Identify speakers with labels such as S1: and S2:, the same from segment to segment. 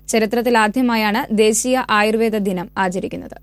S1: ചരിത്രത്തിലാദ്യമായാണ് ദേശീയ ആയുർവേദ ദിനം ആചരിക്കുന്നത്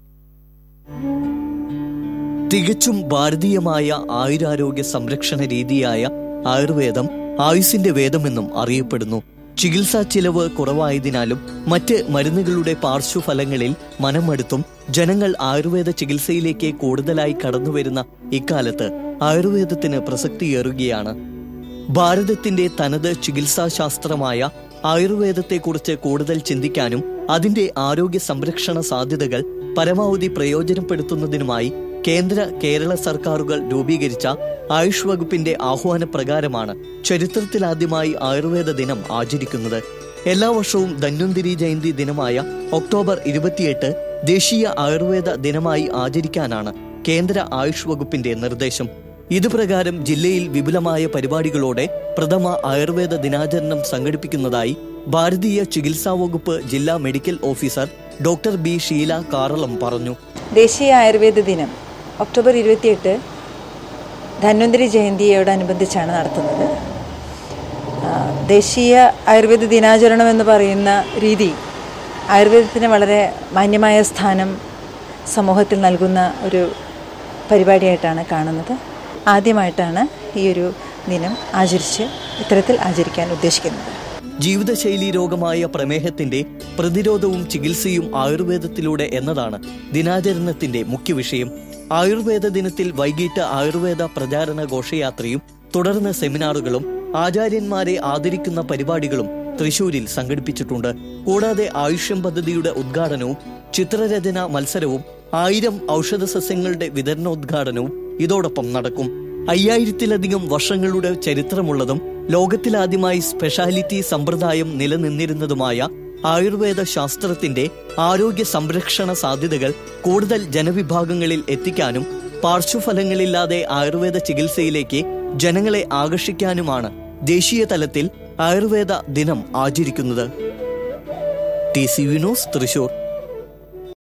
S2: തികച്ചും ഭാരതീയമായ ആയുരാരോഗ്യ സംരക്ഷണ രീതിയായ ആയുർവേദം ആയുസിന്റെ വേദമെന്നും അറിയപ്പെടുന്നു ചികിത്സാ ചിലവ് കുറവായതിനാലും മറ്റ് മരുന്നുകളുടെ പാർശ്വഫലങ്ങളിൽ മനമടുത്തും ജനങ്ങൾ ആയുർവേദ ചികിത്സയിലേക്ക് കൂടുതലായി കടന്നുവരുന്ന ഇക്കാലത്ത് ആയുർവേദത്തിന് പ്രസക്തിയേറുകയാണ് ഭാരതത്തിന്റെ തനത് ചികിത്സാശാസ്ത്രമായ ആയുർവേദത്തെക്കുറിച്ച് കൂടുതൽ ചിന്തിക്കാനും അതിന്റെ ആരോഗ്യ സംരക്ഷണ സാധ്യതകൾ പരമാവധി പ്രയോജനപ്പെടുത്തുന്നതിനുമായി കേന്ദ്ര കേരള സർക്കാരുകൾ രൂപീകരിച്ച ആയുഷ് വകുപ്പിന്റെ ആഹ്വാനപ്രകാരമാണ് ചരിത്രത്തിലാദ്യമായി ആയുർവേദ ദിനം ആചരിക്കുന്നത് എല്ലാ വർഷവും ധന്വന്തിരി ജയന്തി ദിനമായ ഒക്ടോബർ ഇരുപത്തിയെട്ട് ദേശീയ ആയുർവേദ ദിനമായി ആചരിക്കാനാണ് കേന്ദ്ര ആയുഷ് വകുപ്പിന്റെ നിർദ്ദേശം ഇതുപ്രകാരം ജില്ലയിൽ വിപുലമായ പരിപാടികളോടെ പ്രഥമ ആയുർവേദ ദിനാചരണം സംഘടിപ്പിക്കുന്നതായി ഭാരതീയ ചികിത്സാ വകുപ്പ് ജില്ലാ medical officer doctor B Sheela Karalam പറഞ്ഞു
S3: ദേശീയ ആയുർവേദ ദിനം ഒക്ടോബർ ഇരുപത്തിയെട്ട് ധന്വന്തരി ജയന്തിയോടനുബന്ധിച്ചാണ് നടത്തുന്നത് ആ, ദേശീയ ആയുർവേദ ദിനാചരണം എന്ന് പറയുന്ന രീതി ആയുർവേദത്തിന് വളരെ മാന്യമായ സ്ഥാനം സമൂഹത്തിൽ നൽകുന്ന ഒരു പരിപാടിയായിട്ടാണ് കാണുന്നത് ആദ്യമായിട്ടാണ് ഈ ഒരു ദിനം ആചരിച്ച് ഇത്തരത്തിൽ ആചരിക്കാൻ ഉദ്ദേശിക്കുന്നത്
S2: ജീവിതശൈലി രോഗമായ പ്രമേഹത്തിന്റെ പ്രതിരോധവും ചികിത്സയും ആയുർവേദത്തിലൂടെ എന്നതാണ് ദിനാചരണത്തിന്റെ മുഖ്യ വിഷയം ആയുർവേദ ദിനത്തിൽ വൈകിട്ട് ആയുർവേദ പ്രചാരണ ഘോഷയാത്രയും തുടർന്ന് സെമിനാറുകളും ആചാര്യന്മാരെ ആദരിക്കുന്ന പരിപാടികളും തൃശൂരിൽ സംഘടിപ്പിച്ചിട്ടുണ്ട് കൂടാതെ ആയുഷ്യം പദ്ധതിയുടെ ഉദ്ഘാടനവും ചിത്രരചന മത്സരവും ആയിരം ഔഷധ സസ്യങ്ങളുടെ വിതരണോദ്ഘാടനവും ഇതോടൊപ്പം നടക്കും അയ്യായിരത്തിലധികം വർഷങ്ങളുടെ ചരിത്രമുള്ളതും ലോകത്തിലാദ്യമായി സ്പെഷ്യാലിറ്റി സമ്പ്രദായം നിലനിന്നിരുന്നതുമായ ആയുർവേദ ശാസ്ത്രത്തിന്റെ ആരോഗ്യ സംരക്ഷണ സാധ്യതകൾ കൂടുതൽ ജനവിഭാഗങ്ങളിൽ എത്തിക്കാനും പാർശ്വഫലങ്ങളില്ലാതെ ആയുർവേദ ചികിത്സയിലേക്ക് ജനങ്ങളെ ആകർഷിക്കാനുമാണ് ദേശീയ തലത്തിൽ ആയുർവേദ ദിനം ആചരിക്കുന്നത് ടി സി വിനോസ് തൃശൂർ